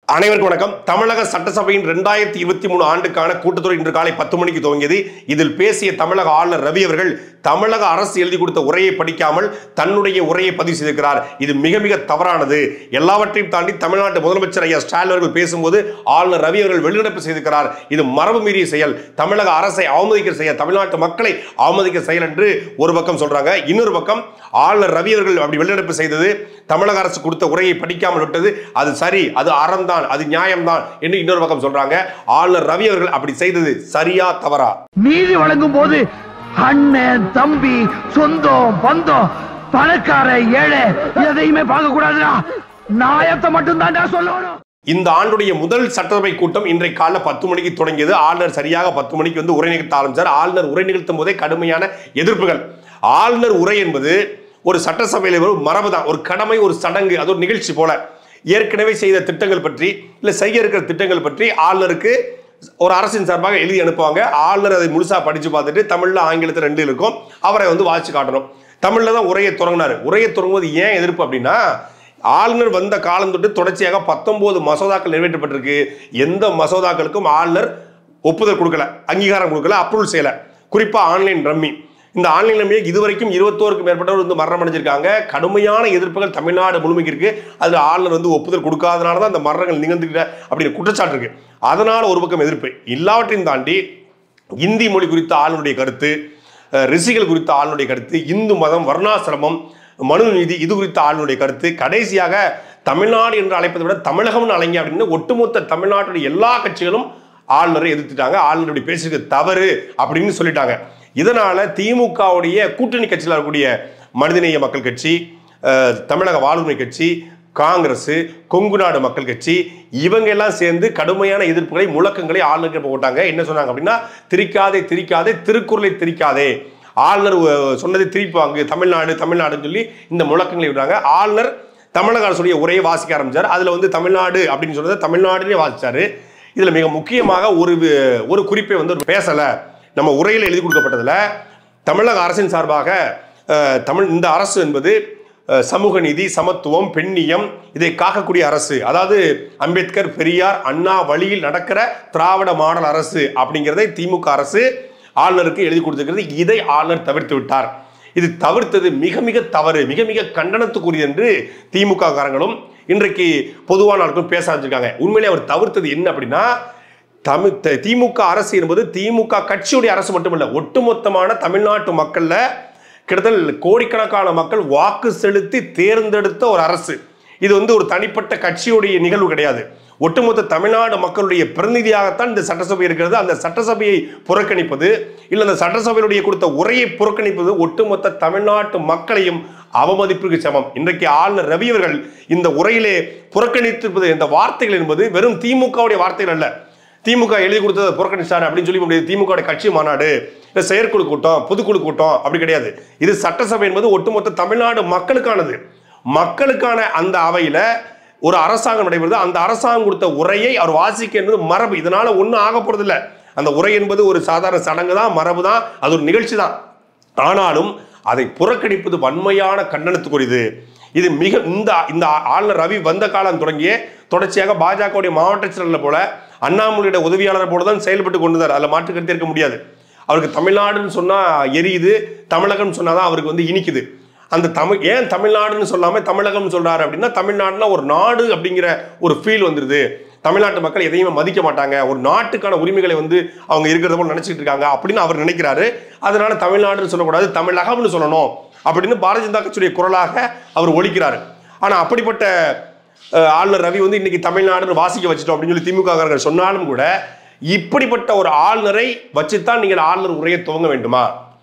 அனைவருக்கும் வணக்கம் தமிழக சட்டசபையின் ரெண்டாயிரத்தி இருபத்தி மூணு ஆண்டுக்கான கூட்டத்தொடர் இன்று காலை பத்து மணிக்கு துவங்கியது இதில் பேசிய தமிழக ஆளுநர் ரவி அவர்கள் தமிழக அரசு எழுதி கொடுத்த உரையை படிக்காமல் தன்னுடைய உரையை பதிவு செய்திருக்கிறார் இது மிக மிக தவறானது எல்லாவற்றையும் தாண்டி தமிழ்நாட்டு முதலமைச்சர் ஐயா ஸ்டாலின் அவர்கள் பேசும்போது ஆளுநர் ரவி அவர்கள் வெளிநடப்பு செய்திருக்கிறார் இது மரபு மீறிய செயல் தமிழக அரசை அவமதிக்கிற செயல் தமிழ்நாட்டு மக்களை அவமதிக்கிற செயல் என்று ஒரு பக்கம் சொல்றாங்க இன்னொரு பக்கம் ஆளுநர் ரவி அவர்கள் அப்படி வெளிநடப்பு செய்தது தமிழக அரசு கொடுத்த உரையை படிக்காமல் விட்டது அது சரி அது அறம்தான் அது நியாயம்தான் என்று இன்னொரு பக்கம் சொல்றாங்க ஆளுநர் ரவி அவர்கள் அப்படி செய்தது சரியா தவறா நீதி வழங்கும் போது அண்ணன் தம்பி சொந்தம் பந்தம் பணக்கார ஏழை எதையுமே பார்க்க கூடாதுடா நாயத்தை மட்டும் தான்டா சொல்லணும் இந்த ஆண்டுடைய முதல் சட்டசபை கூட்டம் இன்றைக்கு காலைல பத்து மணிக்கு தொடங்கியது ஆளுநர் சரியாக பத்து மணிக்கு வந்து உரை நிகழ்த்த ஆரம்பிச்சார் ஆளுநர் உரை நிகழ்த்தும் போதே கடுமையான எதிர்ப்புகள் ஆளுநர் உரை என்பது ஒரு சட்டசபையில் ஒரு மரபு தான் ஒரு கடமை ஒரு சடங்கு அது ஒரு நிகழ்ச்சி போல ஏற்கனவே செய்த திட்டங்கள் பற்றி இல்லை செய்ய இருக்கிற திட்டங்கள் பற்றி ஆளுநருக்கு ஒரு அரசின் சார்பாக எழுதி அனுப்புவாங்க ஆளுநர் அதை முழுசா படிச்சு பார்த்துட்டு தமிழ்ல ஆங்கிலத்தில் ரெண்டு இருக்கும் அவரை வந்து வாசிச்சு காட்டணும் தமிழ்ல தான் உரையை தொடங்கினார் உரையை தொடங்கும்போது ஏன் எதிர்ப்பு அப்படின்னா ஆளுநர் வந்த காலம் தொட்டு தொடர்ச்சியாக பத்தொன்பது மசோதாக்கள் நிறைவேற்றப்பட்டிருக்கு எந்த மசோதாக்களுக்கும் ஆளுநர் ஒப்புதல் கொடுக்கல அங்கீகாரம் கொடுக்கல அப்ரூவல் செய்யல குறிப்பா ஆன்லைன் ரம்மி இந்த ஆன்லைன் ரம்மியை இதுவரைக்கும் இருபத்தோருக்கு மேற்பட்டவர் வந்து மரணம் அடைஞ்சிருக்காங்க கடுமையான எதிர்ப்புகள் தமிழ்நாடு முழுமைக்கு இருக்கு அதுல ஆளுநர் வந்து ஒப்புதல் கொடுக்காதனால தான் அந்த மரணங்கள் நிகழ்ந்துக்கிட்ட அப்படின்னு குற்றச்சாட்டு இருக்கு அதனால ஒரு பக்கம் எதிர்ப்பு எல்லாவற்றையும் தாண்டி இந்தி மொழி குறித்த ஆளுநருடைய கருத்து அஹ், ரிஷிகள் குறித்த ஆளுநருடைய கருத்து இந்து மதம் வர்ணாசிரமம் மனு நீதி இது குறித்த ஆளுநருடைய கருத்து கடைசியாக தமிழ்நாடு என்று அழைப்பதை விட தமிழகம்னு அலைங்க அப்படின்னு ஒட்டுமொத்த தமிழ்நாட்டுடைய எல்லா கட்சிகளும் ஆளுநரை எதிர்த்துட்டாங்க ஆளுநர் இப்படி பேசுறது தவறு அப்படின்னு சொல்லிட்டாங்க இதனால திமுகவுடைய கூட்டணி கட்சியில் இருக்கக்கூடிய மனிதநேய மக்கள் கட்சி அஹ், தமிழக வாழ்வுரிமை கட்சி காங்கிரஸ் கொங்கு நாடு மக்கள் கட்சி இவங்க எல்லாம் சேர்ந்து கடுமையான எதிர்ப்புகளை முழக்கங்களை ஆளுநருக்கு போட்டாங்க என்ன சொன்னாங்க அப்படின்னா திரிக்காதே திரிக்காதே திருக்குறளை திரிக்காதே ஆளுநர் அஹ், சொன்னதை திரிப்பாங்க தமிழ்நாடு தமிழ்நாடுன்னு சொல்லி இந்த முழக்கங்களை விடுறாங்க ஆளுநர் தமிழக அரசுடைய உரையை வாசிக்க ஆரம்பிச்சார் அதுல வந்து தமிழ்நாடு அப்படின்னு சொன்னதை தமிழ்நாடுலேயே வாசிச்சாரு இதுல மிக முக்கியமாக ஒரு வி- ஒரு குறிப்பை வந்து அவர் பேசல நம்ம உரையில் எழுதி கொடுக்கப்பட்டதுல தமிழக அரசின் சார்பாக அஹ், தமிழ் இந்த அரசு என்பது அஹ், சமூக நீதி சமத்துவம் பெண்ணியம் இதை காக்கக்கூடிய அரசு அதாவது அம்பேத்கர் பெரியார் அண்ணா வழியில் நடக்கிற திராவிட மாடல் அரசு அப்படிங்கிறதை திமுக அரசு ஆளுநருக்கு எழுதி கொடுத்திருக்கிறது இதை ஆளுநர் தவிர்த்து விட்டார் இது தவிர்த்தது மிக மிக தவறு மிக மிக கண்டனத்துக்குரியது என்று திமுக காரங்களும் இன்றைக்கு பொதுவான ஆட்களும் பேச ஆரம்பிச்சிருக்காங்க உண்மையிலே அவர் தவிர்த்தது என்ன அப்படின்னா தமிழ் த- திமுக அரசு என்பது திமுக கட்சியுடைய அரசு மட்டுமல்ல ஒட்டுமொத்தமான தமிழ்நாட்டு மக்கள்ல கிட்டத்தட்ட கோடிக்கணக்கான மக்கள் வாக்கு செலுத்தி தேர்ந்தெடுத்த ஒரு அரசு இது வந்து ஒரு தனிப்பட்ட கட்சியுடைய நிகழ்வு கிடையாது ஒட்டுமொத்த தமிழ்நாடு மக்களுடைய பிரதிநிதியாகத்தான் இந்த சட்டசபை இருக்கிறது அந்த சட்டசபையை புறக்கணிப்பது இல்லை அந்த சட்டசபையினுடைய கொடுத்த உரையை புறக்கணிப்பது ஒட்டுமொத்த தமிழ்நாட்டு மக்களையும் அவமதிப்பிற்கு சமம் இன்றைக்கு ஆளுநர் ரவி அவர்கள் இந்த உரையிலே புறக்கணித்திருப்பது இந்த வார்த்தைகள் என்பது வெறும் திமுகவுடைய வார்த்தைகள் அல்ல திமுக எழுதி கொடுத்ததை புறக்கணிச்சாரு அப்படின்னு சொல்லி முடியாது திமுக கட்சி மாநாடு இல்ல செயற்குழு கூட்டம் பொதுக்குழு கூட்டம் அப்படி கிடையாது இது சட்டசபை என்பது ஒட்டுமொத்த தமிழ்நாடு மக்களுக்கானது மக்களுக்கான அந்த அவையில ஒரு அரசாங்கம் நடைபெறுது அந்த அரசாங்கம் கொடுத்த உரையை அவர் வாசிக்க என்பது மரபு இதனால ஒன்றும் ஆக போறது இல்ல அந்த உரை என்பது ஒரு சாதாரண சடங்கு தான் மரபு தான் அது ஒரு நிகழ்ச்சி தான் ஆனாலும் அதை புறக்கணிப்பது வன்மையான கண்டனத்துக்குரியது இது மிக இந்த இந்த ஆளுநர் ரவி வந்த காலம் தொடங்கியே தொடர்ச்சியாக பாஜகவுடைய மாவட்ட செயலர் போல அண்ணாமலையோட உதவியாளர் போல தான் செயல்பட்டு கொண்டுதார் அதில் மாற்று கருத்து இருக்க முடியாது அவருக்கு தமிழ்நாடுன்னு சொன்னா எரியுது தமிழகம்னு சொன்னாதான் அவருக்கு வந்து இனிக்குது அந்த தமிழ் ஏன் தமிழ்நாடுன்னு சொல்லாம தமிழகம்னு சொல்றாரு அப்படின்னா தமிழ்நாடுனா ஒரு நாடு அப்படிங்கிற ஒரு ஃபீல் வந்துருது தமிழ்நாட்டு மக்கள் எதையுமே மதிக்க மாட்டாங்க ஒரு நாட்டுக்கான உரிமைகளை வந்து அவங்க இருக்கிறத போல நினைச்சிட்டு இருக்காங்க அப்படின்னு அவர் நினைக்கிறாரு அதனால தமிழ்நாடுன்னு சொல்லக்கூடாது தமிழகம்னு சொல்லணும் அப்படின்னு பாரதிய ஜனதா கட்சியுடைய குரலாக அவர் ஒழிக்கிறாரு ஆனா அப்படிப்பட்ட அஹ், ஆளுநர் ரவி வந்து இன்னைக்கு தமிழ்நாடுன்னு வாசிக்க வச்சுட்டோம் அப்படின்னு சொல்லி திமுக காரர்கள் சொன்னாலும் கூட இப்படிப்பட்ட ஒரு ஆளுநரை வச்சுத்தான் நீங்கள் ஆளுநர் உரையை துவங்க வேண்டுமா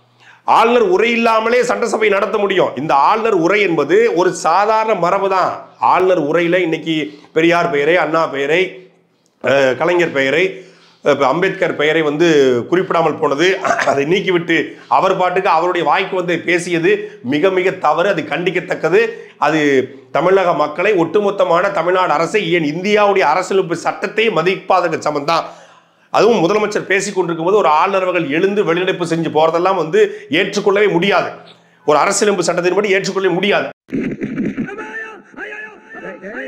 ஆளுநர் உரை இல்லாமலே சட்டசபை நடத்த முடியும் இந்த ஆளுநர் உரை என்பது ஒரு சாதாரண மரபு தான் ஆளுநர் உரையில இன்னைக்கு பெரியார் பெயரை அண்ணா பெயரை அஹ், கலைஞர் பெயரை அஹ், இப்ப அம்பேத்கர் பெயரை வந்து குறிப்பிடாமல் போனது அதை நீக்கிவிட்டு அவர் பாட்டுக்கு அவருடைய வாய்க்கு வந்து பேசியது மிக மிக தவறு அது கண்டிக்கத்தக்கது அது தமிழக மக்களை ஒட்டுமொத்தமான தமிழ்நாடு அரசை ஏன் இந்தியாவுடைய அரசியலமைப்பு சட்டத்தை மதிப்பாதற்கு சமந்தான் அதுவும் முதலமைச்சர் பேசிக் கொண்டிருக்கும் போது ஒரு ஆளுநர் அவர்கள் எழுந்து வெளிநடப்பு செஞ்சு போறதெல்லாம் வந்து ஏற்றுக்கொள்ளவே முடியாது ஒரு அரசியலமைப்பு சட்டத்தின்படி ஏற்றுக்கொள்ள முடியாது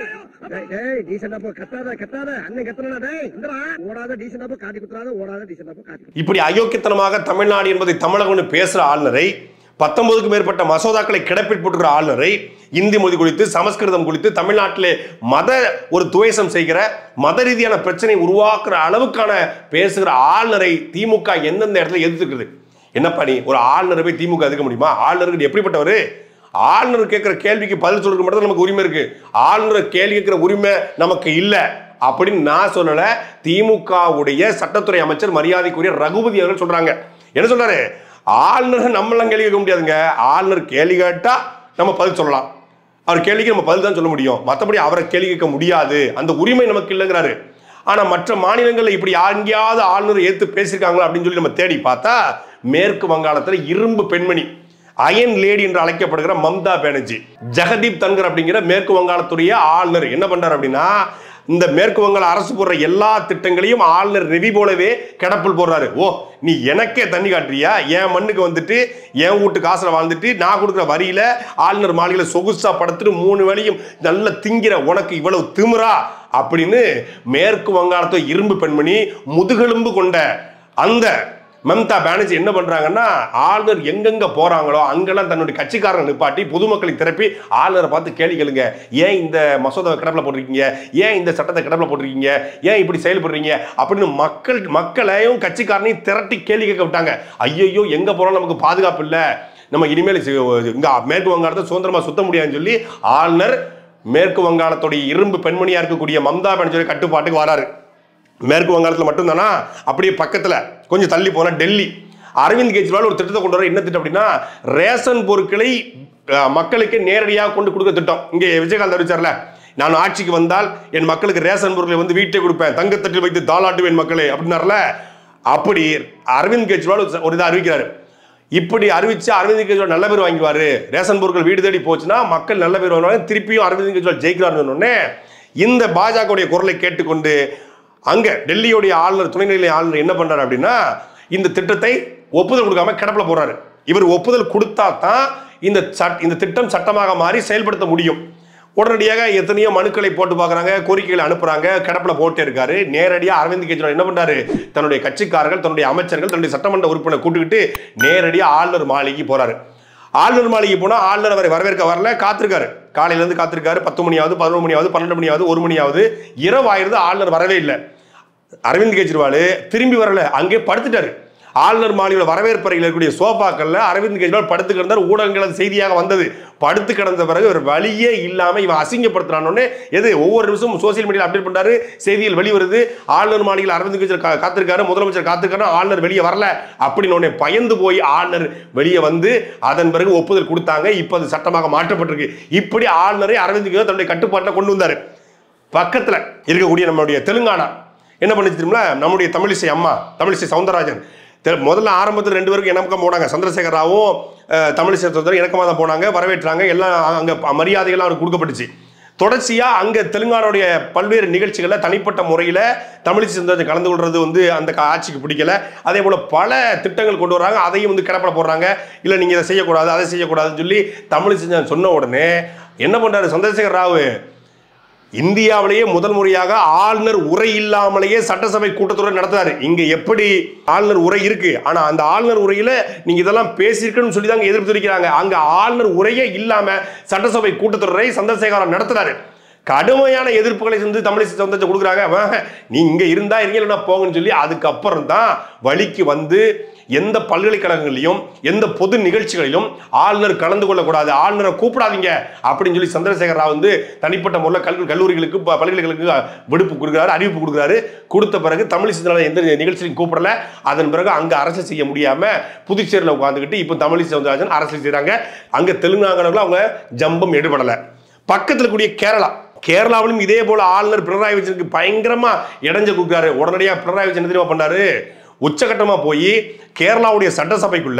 டேய் டீசெண்டா போ கத்தாத கத்தாத அண்ணன் கத்தனா டேய் இந்தடா ஓடாத டீசெண்டா போ காட்டி குத்துறாத ஓடாத டீசெண்டா போ காட்டி குத்து. இப்படி அயோக்கியத்தனமாக தமிழ்நாடு என்பதை தமிழகம்னு பேசுற ஆளுநரை பத்தொன்பதுக்கும் மேற்பட்ட மசோதாக்களை கிடப்பில் போட்டுக்கிற ஆளுநரை இந்தி மொழி குறித்து சமஸ்கிருதம் குறித்து தமிழ்நாட்டிலே மத ஒரு துவேஷம் செய்கிற மத ரீதியான பிரச்சனை உருவாக்குற அளவுக்கான பேசுகிற ஆளுநரை திமுக எந்தெந்த இடத்துல எதிர்த்துக்குது என்னப்பா நீ ஒரு ஆளுநரை போய் திமுக எதுக்க முடியுமா ஆளுநருக்கு எப்படிப்பட்டவர் ஆளுநர் கேட்கிற கேள்விக்கு பதில் சொல்றதுக்கு மட்டும் தான் நமக்கு உரிமை இருக்கு ஆளுநர் கேள்வி கேட்கிற உரிமை நமக்கு இல்லை அப்படின்னு நான் சொல்லல திமுகவுடைய சட்டத்துறை அமைச்சர் மரியாதைக்குரிய ரகுபதி அவர்கள் சொல்றாங்க என்ன சொல்றாரு ஆளுநர் நம்மளாம் கேள்வி கேட்க முடியாதுங்க ஆளுநர் கேள்வி கேட்டா நம்ம பதில் சொல்லலாம் அவர் கேள்விக்கு நம்ம பதில் தான் சொல்ல முடியும் மற்றபடி அவரை கேள்வி கேட்க முடியாது அந்த உரிமை நமக்கு இல்லைங்கிறாரு ஆனா மற்ற மாநிலங்களில் இப்படி எங்கேயாவது ஆளுநர் ஏத்து பேசியிருக்காங்களா அப்படின்னு சொல்லி நம்ம தேடி பார்த்தா மேற்கு வங்காளத்துல இரும்பு பெண்மணி அயன் லேடி என்று அழைக்கப்படுகிற மம்தா பானர்ஜி ஜெகதீப் தன்கர் அப்படிங்கிற மேற்கு வங்காளத்துடைய ஆளுநர் என்ன பண்றாரு அப்படின்னா இந்த மேற்கு வங்காள அரசு போடுற எல்லா திட்டங்களையும் ஆளுநர் ரெவி போலவே கிடப்பில் போடுறாரு ஓ நீ எனக்கே தண்ணி காட்டுறியா என் மண்ணுக்கு வந்துட்டு என் வீட்டு காசுல வாழ்ந்துட்டு நான் கொடுக்குற வரியில ஆளுநர் மாளிகையில சொகுசா படுத்துட்டு மூணு வேளையும் நல்ல திங்கிற உனக்கு இவ்வளவு திமிரா அப்படின்னு மேற்கு வங்காளத்தை இரும்பு பெண்மணி முதுகெலும்பு கொண்ட அந்த மம்தா பானர்ஜி என்ன பண்றாங்கன்னா ஆளுநர் எங்கெங்க போறாங்களோ அங்கெல்லாம் தன்னுடைய கட்சிக்காரங்க நிப்பாட்டி பொதுமக்களை திரப்பி ஆளுநரை பார்த்து கேள்வி கேளுங்க ஏன் இந்த மசோதாவை கிடப்பில் போட்டிருக்கீங்க ஏன் இந்த சட்டத்தை கிடப்பில் போட்டிருக்கீங்க ஏன் இப்படி செயல்படுறீங்க அப்படின்னு மக்கள் மக்களையும் கட்சிக்காரனையும் திரட்டி கேள்வி கேட்க விட்டாங்க ஐயையோ எங்க போனாலும் நமக்கு பாதுகாப்பு இல்லை நம்ம இனிமேல் சி- இங்க மேற்கு வங்காளத்தை சுதந்திரமா சுத்த முடியாதுன்னு சொல்லி ஆளுநர் மேற்கு வங்காளத்துடைய இரும்பு பெண்மணியா இருக்கக்கூடிய மம்தா பானர்ஜியோட கட்டுப்பாட்டுக்கு வராரு மேற்கு வங்காளத்தில் மட்டும்தானா அப்படியே பக்கத்தில் கொஞ்சம் தள்ளி போனா டெல்லி அரவிந்த் கெஜ்ரிவால் ஒரு திட்டத்தை கொண்டு வர என்ன திட்டம் அப்படின்னா ரேஷன் பொருட்களை அஹ், மக்களுக்கு நேரடியாக கொண்டு கொடுக்க திட்டம் இங்கே விஜயகாந்த் அறிவிச்சார்ல நான் ஆட்சிக்கு வந்தால் என் மக்களுக்கு ரேஷன் பொருட்களை வந்து வீட்டை கொடுப்பேன் தங்கத்தட்டில் வைத்து தாளாட்டுவேன் மக்களே அப்படின்னார்ல அப்படி அரவிந்த் கெஜ்ரிவால் ஒரு- ஒரு இதை அறிவிக்கிறாரு இப்படி அறிவிச்சு அரவிந்த் கெஜ்ரிவால் நல்ல பேர் வாங்கிடுவாரு ரேஷன் பொருட்கள் வீடு தேடி போச்சுன்னா மக்கள் நல்ல பேர் வாங்குவாங்க திருப்பியும் அரவிந்த் கெஜ்ரிவால் ஜெயிக்கிறாருன்னு உடனே இந்த பாஜகவுடைய குரலை கேட்டுக்கொண்டு அங்க டெல்லியுடைய ஆளுநர் துணைநிலை ஆளுநர் என்ன பண்றாரு அப்படின்னா இந்த திட்டத்தை ஒப்புதல் கொடுக்காம கிடப்பில போறாரு இவர் ஒப்புதல் கொடுத்தா தான் இந்த சட் இந்த திட்டம் சட்டமாக மாறி செயல்படுத்த முடியும் உடனடியாக எத்தனையோ மனுக்களை போட்டு பார்க்குறாங்க கோரிக்கைகளை அனுப்புறாங்க கிடப்பில போட்டே இருக்காரு நேரடியாக அரவிந்த் கெஜ்ரிவால் என்ன பண்றாரு தன்னுடைய கட்சிக்காரர்கள் தன்னுடைய அமைச்சர்கள் தன்னுடைய சட்டமன்ற உறுப்பினர் கூட்டுக்கிட்டு நேரடியாக ஆளுநர் மாளிகைக்கு போறாரு ஆளுநர் மாளிகை போனால் ஆளுநர் அவரை வரவேற்க வரல காத்திருக்காரு காலையில இருந்து காத்திருக்காரு பத்து மணியாவது பதினொரு மணியாவது பன்னெண்டு மணியாவது ஒரு மணியாவது இரவு ஆயிருது ஆளுநர் வரவே இல்லை அரவிந்த் கெஜ்ரிவால் திரும்பி வரல அங்கே படுத்துட்டாரு ஆளுநர் மாளிகையில் வரவேற்பறையில் இருக்கக்கூடிய சோஃபாக்கள்ல அரவிந்த் கெஜ்ரிவால் படுத்து கிடந்தார் ஊடகங்கள் செய்தியாக வந்தது படுத்து கிடந்த பிறகு ஒரு வழியே இல்லாம இவன் அசிங்கப்படுத்துறானே எது ஒவ்வொரு நிமிஷமும் சோசியல் மீடியாவில் அப்டேட் பண்றாரு செய்திகள் வெளிவருது ஆளுநர் மாளிகையில் அரவிந்த் கெஜ்ரிவால் கா- காத்திருக்காரு முதலமைச்சர் காத்திருக்காரு ஆளுநர் வெளியே வரல அப்படின்னு உடனே பயந்து போய் ஆளுநர் வெளியே வந்து அதன் பிறகு ஒப்புதல் கொடுத்தாங்க இப்போ அது சட்டமாக மாற்றப்பட்டிருக்கு இப்படி ஆளுநரை அரவிந்த் கெஜ்ரிவால் தன்னுடைய கட்டுப்பாட்டில் கொண்டு வந்தாரு பக்கத்துல இருக்கக்கூடிய நம்மளுடைய தெலுங்கானா என்ன பண்ணிச்சு தெரியுமா நம்முடைய தமிழிசை அம்மா தமிழிசை சவுந்தரராஜன் தெ- முதல்ல ஆரம்பத்தில் ரெண்டு பேருக்கும் இணக்கம் போனாங்க சந்திரசேகர் ராவும் அஹ், தமிழிசை சவுந்தரம் இணக்கமாக தான் போனாங்க வரவேற்றாங்க எல்லாம் அங்கே மரியாதைகள்லாம் அவருக்கு கொடுக்கப்பட்டுச்சு தொடர்ச்சியா அங்க தெலுங்கானாவுடைய பல்வேறு நிகழ்ச்சிகளில் தனிப்பட்ட முறையில் தமிழிசை சவுந்தரராஜன் கலந்து கொள்றது வந்து அந்த க- ஆட்சிக்கு பிடிக்கல அதே போல பல திட்டங்கள் கொண்டு வராங்க அதையும் வந்து கிடப்பில போடுறாங்க இல்லை நீங்க இதை செய்யக்கூடாது அதை செய்யக்கூடாதுன்னு சொல்லி தமிழிசை சவுந்தரராஜன் சொன்ன உடனே என்ன பண்றாரு சந்திரசேகர் ராவு இந்தியாவிலேயே முதல் முறையாக ஆளுநர் உரை இல்லாமலேயே சட்டசபை கூட்டத்தொடர் நடத்துறாரு இங்க எப்படி ஆளுநர் உரை இருக்கு ஆனா அந்த ஆளுநர் உரையில நீங்க இதெல்லாம் பேசியிருக்கணும்னு சொல்லி தான் எதிர்ப்பு தெரிவிக்கிறாங்க அங்க ஆளுநர் உரையே இல்லாம சட்டசபை கூட்டத்தொடரை சந்திரசேகரன் நடத்துறாரு கடுமையான எதிர்ப்புகளை வந்து தமிழிசை சவுந்தரத்தை கொடுக்குறாங்க வாங்க, நீ இங்க இருந்தா இருங்க இல்லைன்னா போங்கன்னு சொல்லி அதுக்கப்புறம் தான் வழிக்கு வந்து எந்த பல்கலைக்கழகங்களிலும் எந்த பொது நிகழ்ச்சிகளிலும் ஆளுநர் கலந்து கொள்ளக்கூடாது ஆளுநரை கூப்பிடாதீங்க அப்படின்னு சொல்லி சந்திரசேகர் ராவ் வந்து தனிப்பட்ட முறையில் கல்வி கல்லூரிகளுக்கு ப- பல்கலைக்கழகங்களுக்கு விடுப்பு கொடுக்குறாரு அறிவிப்பு கொடுக்குறாரு கொடுத்த பிறகு தமிழிசை சவுந்தரராஜன் எந்த நிகழ்ச்சியும் கூப்பிடல அதன் பிறகு அங்க அரசு செய்ய முடியாம புதுச்சேரியில் உட்காந்துக்கிட்டு இப்போ தமிழிசை சவுந்தரராஜன் அரசு செய்றாங்க அங்க தெலுங்கானாவில் அவங்க ஜம்பம் எடுபடல பக்கத்தில் கூடிய கேரளா கேரளாவிலும் இதே போல ஆளுநர் பினராயி விஜயனுக்கு பயங்கரமா இடைஞ்ச கொடுக்குறாரு உடனடியாக பினராயி விஜயன் என்ன தெரியுமா பண்ணாரு உச்சகட்டமா போய் கேரளாவுடைய சட்டசபைக்குள்ள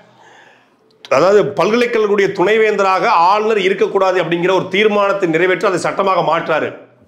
அதாவது பல்கலைக்கழகங்களுடைய துணைவேந்தராக ஆளுநர் இருக்கக்கூடாது அப்படிங்கிற ஒரு தீர்மானத்தை நிறைவேற்றி அதை சட்டமாக மாற்றாரு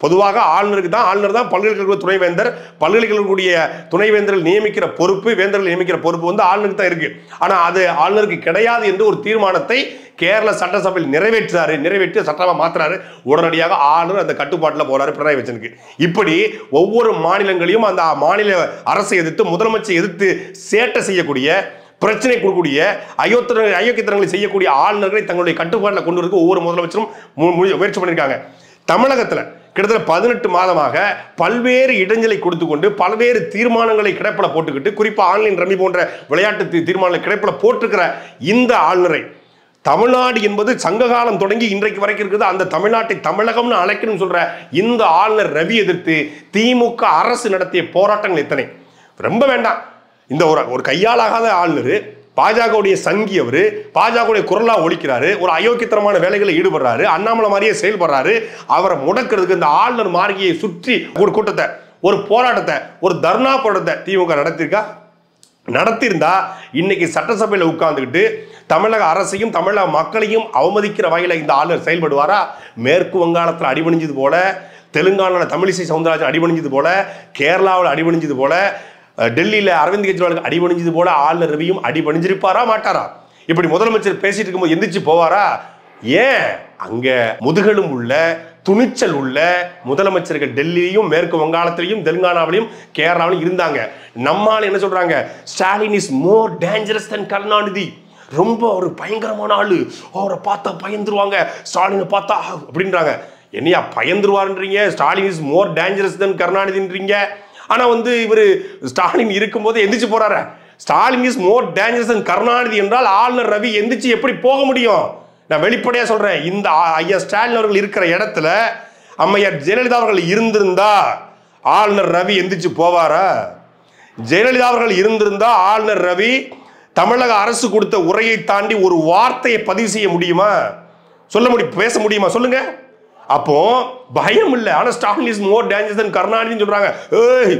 பொதுவாக ஆளுநருக்கு தான் ஆளுநர் தான் பல்கலைக்கழக துணைவேந்தர் பல்கலைக்கழகக்கூடிய துணைவேந்தர்கள் நியமிக்கிற பொறுப்பு வேந்தர்கள் நியமிக்கிற பொறுப்பு வந்து ஆளுநருக்கு தான் இருக்கு ஆனா அது ஆளுநருக்கு கிடையாது என்று ஒரு தீர்மானத்தை கேரள சட்டசபையில் நிறைவேற்றாரு நிறைவேற்றி சட்டமா மாத்துறாரு உடனடியாக ஆளுநர் அந்த கட்டுப்பாட்டில் போறாரு பினராயி விஜயனுக்கு இப்படி ஒவ்வொரு மாநிலங்களையும் அந்த மாநில அரசை எதிர்த்து முதலமைச்சரை எதிர்த்து சேட்டை செய்யக்கூடிய பிரச்சனை கொடுக்கக்கூடிய அயோத்திர அயோக்கியத்தனங்களை செய்யக்கூடிய ஆளுநர்களை தங்களுடைய கட்டுப்பாட்டில் கொண்டு வரதுக்கு ஒவ்வொரு முதலமைச்சரும் மு- மு- முயற்சி பண்ணியிருக்காங்க தமிழகத்தில் கிட்டத்தட்ட பதினெட்டு மாதமாக பல்வேறு இடைஞ்சலை கொடுத்து கொண்டு பல்வேறு தீர்மானங்களை கிடப்பில போட்டுக்கிட்டு குறிப்பாக ஆன்லைன் ரம்மி போன்ற விளையாட்டு தீ- தீர்மானங்களை கிடப்பில போட்டிருக்கிற இந்த ஆளுநரை தமிழ்நாடு என்பது சங்ககாலம் தொடங்கி இன்றைக்கு வரைக்கும் இருக்குது அந்த தமிழ்நாட்டை தமிழகம்னு அழைக்கணும்னு சொல்ற இந்த ஆளுநர் ரவி எதிர்த்து திமுக அரசு நடத்திய போராட்டங்கள் எத்தனை ரொம்ப வேண்டாம் இந்த ஒரு ஒரு கையாலாகாத ஆளுநர் பாஜகவுடைய சங்கி அவரு பாஜகவுடைய குரலா ஒழிக்கிறாரு ஒரு அயோக்கியத்தனமான வேலைகளை ஈடுபடுறாரு அண்ணாமலை மாதிரியே செயல்படுறாரு அவரை முடக்கிறதுக்கு இந்த ஆளுநர் மார்கியை சுற்றி ஒரு கூட்டத்தை ஒரு போராட்டத்தை ஒரு தர்ணா போராட்டத்தை திமுக நடத்திருக்கா நடத்தியிருந்தா இன்னைக்கு சட்டசபையில் உட்கார்ந்துக்கிட்டு தமிழக அரசையும் தமிழக மக்களையும் அவமதிக்கிற வகையில் இந்த ஆளுநர் செயல்படுவாரா மேற்கு வங்காளத்தில் அடிபணிஞ்சது போல தெலுங்கானாவில் தமிழிசை சவுந்தரராஜன் அடிபணிஞ்சது போல கேரளாவில் அடிபணிஞ்சது போல அஹ், டெல்லியில அரவிந்த் கெஜ்ரிவாலுக்கு அடிபணிஞ்சது போல ஆளுநர் ரவியும் அடிபணிஞ்சிருப்பாரா மாட்டாரா இப்படி முதலமைச்சர் பேசிட்டு இருக்கும்போது எந்திரிச்சு போவாரா ஏன் அங்க முதுகெலும் உள்ள துணிச்சல் உள்ள முதலமைச்சர்கள் டெல்லியிலும் மேற்கு வங்காளத்திலையும் தெலுங்கானாவிலையும் கேரளாவிலும் இருந்தாங்க நம்மால் என்ன சொல்றாங்க Stalin is more dangerous than Karunanidhi ரொம்ப ஒரு பயங்கரமான ஆளு அவரை பார்த்தா பயந்துருவாங்க ஸ்டாலினை பார்த்தா அப்படின்றாங்க என்னையா பயந்துருவாருன்றீங்க Stalin is more dangerous than கருணாநிதின்றீங்க ஆனா வந்து இவர் ஸ்டாலின் இருக்கும்போது எந்திரிச்சு போறாரு Stalin is more dangerous than Karunanidhi என்றால் ஆளுநர் ரவி எந்திரிச்சு எப்படி போக முடியும் நான் வெளிப்படையா சொல்றேன் இந்த ஆ- ஐயா ஸ்டாலின் அவர்கள் இருக்கிற இடத்துல அம்மையார் ஜெயலலிதா அவர்கள் இருந்திருந்தா ஆளுநர் ரவி எந்திரிச்சு போவாரா ஜெயலலிதா அவர்கள் இருந்திருந்தா ஆளுநர் ரவி தமிழக அரசு கொடுத்த உரையை தாண்டி ஒரு வார்த்தையை பதிவு செய்ய முடியுமா சொல்ல முடியும் பேச முடியுமா சொல்லுங்க அப்போ பயம் இல்லை ஆனா Stalin is more dangerous than கருணாநிதினு சொல்றாங்க ஏய்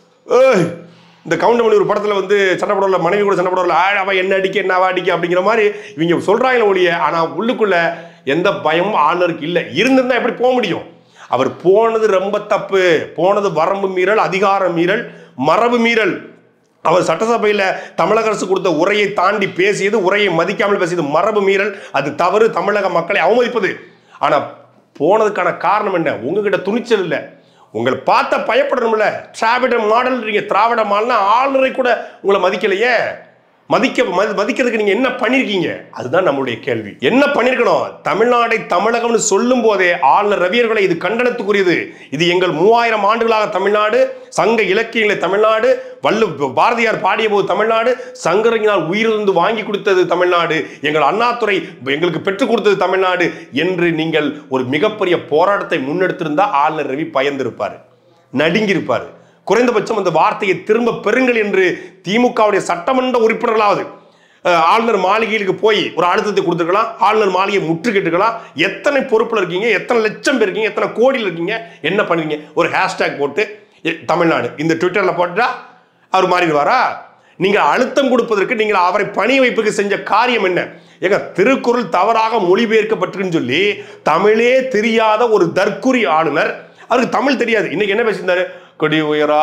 ஏய் இந்த கவுண்டமணி ஒரு படத்துல வந்து சண்டை போடல மனைவி கூட சண்டை போடல ஆ அவ என்ன அடிக்க என்ன அவ அடிக்க அப்படிங்கிற மாதிரி இவங்க சொல்றாங்களே ஒழிய ஆனா உள்ளுக்குள்ள எந்த பயமும் ஆளுநருக்கு இல்லை இருந்திருந்தா எப்படி போக முடியும் அவர் போனது ரொம்ப தப்பு போனது வரம்பு மீறல் அதிகார மீறல் மரபு மீறல் அவர் சட்டசபையில் தமிழக அரசு கொடுத்த உரையை தாண்டி பேசியது உரையை மதிக்காமல் பேசியது மரபு மீறல் அது தவறு தமிழக மக்களை அவமதிப்பது ஆனா போனதுக்கான காரணம் என்ன உங்ககிட்ட துணிச்சல் இல்லை உங்களை பார்த்தா பயப்படணும்ல திராவிட மாடல் நீங்க திராவிட மாடல்னா ஆளுநரை கூட உங்களை மதிக்கலையே மதிக்க மதி- மதிக்கிறதுக்கு நீங்க என்ன பண்ணிருக்கீங்க அதுதான் நம்மளுடைய கேள்வி என்ன பண்ணிருக்கணும் தமிழ்நாடை தமிழகம்னு சொல்லும் போதே ஆளுநர் ரவியர்களை இது கண்டனத்துக்குரியது இது எங்கள் மூவாயிரம் ஆண்டுகளாக தமிழ்நாடு சங்க இலக்கியங்களை தமிழ்நாடு வல்லு பாரதியார் பாடிய போது தமிழ்நாடு சங்கரங்கினால் உயிரிழந்து வாங்கி கொடுத்தது தமிழ்நாடு எங்கள் அண்ணாதுரை எங்களுக்கு பெற்றுக் கொடுத்தது தமிழ்நாடு என்று நீங்கள் ஒரு மிகப்பெரிய போராட்டத்தை முன்னெடுத்திருந்தா ஆளுநர் ரவி பயந்திருப்பார் நடுங்கியிருப்பார் குறைந்தபட்சம் அந்த வார்த்தையை திரும்ப பெறுங்கள் என்று திமுகவுடைய சட்டமன்ற உறுப்பினர்களாவது அஹ், ஆளுநர் மாளிகைக்கு போய் ஒரு அழுத்தத்தை கொடுத்துருக்கலாம் ஆளுநர் மாளிகை முற்றுகிட்டுக்கலாம் எத்தனை பொறுப்புல இருக்கீங்க எத்தனை லட்சம் பேர் இருக்கீங்க எத்தனை கோடியில் இருக்கீங்க என்ன பண்ணுவீங்க ஒரு ஹேஷ்டேக் போட்டு எ- தமிழ்நாடு இந்த ட்விட்டர்ல போட்டா அவர் மாறிடுவாரா நீங்க அழுத்தம் கொடுப்பதற்கு நீங்கள் அவரை பணி வைப்புக்கு செஞ்ச காரியம் என்ன ஏங்க திருக்குறள் தவறாக மொழிபெயர்க்கப்பட்டிருக்குன்னு சொல்லி தமிழே தெரியாத ஒரு தற்குறி ஆளுநர் அவருக்கு தமிழ் தெரியாது இன்னைக்கு என்ன பேசியிருந்தாரு கொடி உயரா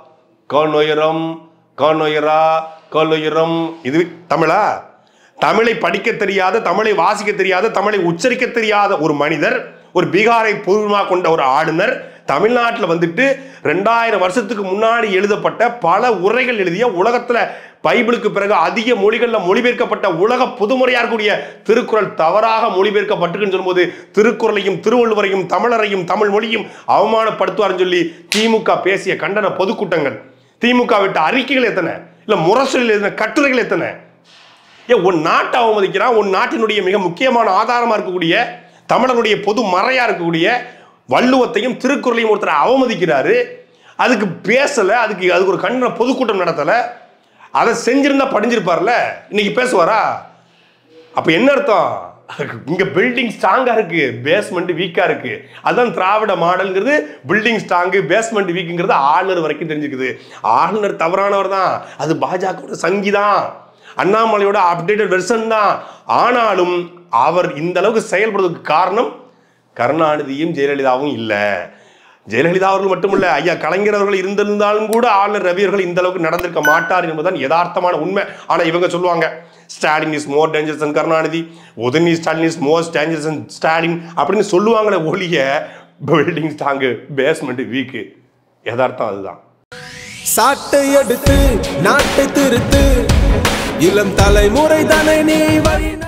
கண் உயரம் கண் உயரா கல் உயரம் இது தமிழா தமிழை படிக்க தெரியாத தமிழை வாசிக்க தெரியாத தமிழை உச்சரிக்க தெரியாத ஒரு மனிதர் ஒரு பீகாரை பூர்வமாக கொண்ட ஒரு ஆளுநர் தமிழ்நாட்டில் வந்துட்டு ரெண்டாயிரம் வருஷத்துக்கு முன்னாடி எழுதப்பட்ட பல உரைகள் எழுதிய உலகத்துல பைபிளுக்கு பிறகு அதிக மொழிகளில் மொழிபெயர்க்கப்பட்ட உலக புதுமுறையா இருக்கக்கூடிய திருக்குறள் தவறாக மொழிபெயர்க்கப்பட்டிருக்குன்னு சொல்லும்போது திருக்குறளையும் திருவள்ளுவரையும் தமிழரையும் தமிழ் மொழியும் அவமானப்படுத்துவார்னு சொல்லி திமுக பேசிய கண்டன பொதுக்கூட்டங்கள் திமுக விட்ட அறிக்கைகள் எத்தனை இல்ல முரசொலியில் எழுதின கட்டுரைகள் எத்தனை ஏன் உன் நாட்டை அவமதிக்கிறான் உன் நாட்டினுடைய மிக முக்கியமான ஆதாரமா இருக்கக்கூடிய தமிழனுடைய பொது மறையா இருக்கக்கூடிய வள்ளுவத்தையும் திருக்குறளையும் ஒருத்தர் அவமதிக்கிறாரு அதுக்கு பேசல அதுக்கு அதுக்கு ஒரு கண்டன பொதுக்கூட்டம் நடத்தல அதை செஞ்சிருந்தா படிஞ்சிருப்பார்ல இன்னைக்கு பேசுவாரா அப்ப என்ன அர்த்தம் இங்க பில்டிங் ஸ்ட்ராங்கா இருக்கு பேஸ்மெண்ட் வீக்கா இருக்கு அதான் திராவிட மாடல்ங்கிறது பில்டிங் ஸ்ட்ராங்கு பேஸ்மெண்ட் வீக்குங்கிறது ஆளுநர் வரைக்கும் தெரிஞ்சுக்குது ஆளுநர் தவறானவர் தான் அது பாஜக சங்கி தான் அண்ணாமலையோட அப்டேட்டட் வெர்ஷன் தான் ஆனாலும் அவர் இந்த அளவுக்கு செயல்படுறதுக்கு காரணம் கருணாநிதியும் ஜெயலலிதாவும் இல்லை ஜெயலலிதா அவர்கள் மட்டுமல்ல ஐயா கலைஞர் அவர்கள் இருந்திருந்தாலும் கூட ஆளுநர் ரவி அவர்கள் இந்த அளவுக்கு நடந்திருக்க மாட்டார் என்பதுதான் யதார்த்தமான உண்மை ஆனா இவங்க சொல்லுவாங்க Stalin is more dangerous than Karunanidhi Udhayanidhi Stalin is more dangerous than Stalin அப்படின்னு சொல்லுவாங்களே ஒழிய பில்டிங் ஸ்ட்ராங்கு பேஸ்மெண்ட் வீக்கு யதார்த்தம் அதுதான் சாட்டை எடுத்து நாட்டை திருத்து இளம் தலைமுறை தானே நீ வழி